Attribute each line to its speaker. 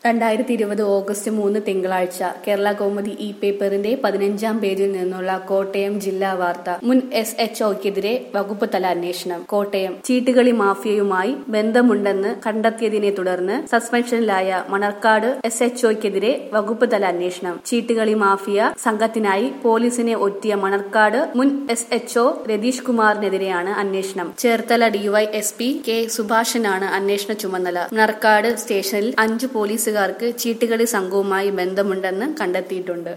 Speaker 1: രണ്ടായിരത്തി ഇരുപത് ഓഗസ്റ്റ് മൂന്ന് തിങ്കളാഴ്ച കേരള കൗമുദി ഇ പേപ്പറിന്റെ പതിനഞ്ചാം പേജിൽ നിന്നുള്ള കോട്ടയം ജില്ലാ വാർത്ത മുൻ എസ് എച്ച് ഒക്കെതിരെ വകുപ്പ് തല അന്വേഷണം കോട്ടയം ചീട്ടുകളി മാഫിയയുമായി ബന്ധമുണ്ടെന്ന് കണ്ടെത്തിയതിനെ തുടർന്ന് സസ്പെൻഷനിലായ മണർക്കാട് എസ് എച്ച് ഒക്കെതിരെ വകുപ്പ് തല അന്വേഷണം ചീട്ടുകളി മാഫിയ സംഘത്തിനായി പോലീസിനെ ഒറ്റിയ മണർക്കാട് മുൻ എസ് എച്ച് ഒ രതീഷ് കുമാറിനെതിരെയാണ് അന്വേഷണം Cherthala Dy S P K സുഭാഷനാണ് അന്വേഷണ ചുമതല മണർക്കാട് സ്റ്റേഷനിൽ അഞ്ച് പോലീസുകാർക്ക് ചീട്ടുകളി സംഘവുമായി ബന്ധമുണ്ടെന്ന് കണ്ടെത്തിയിട്ടുണ്ട്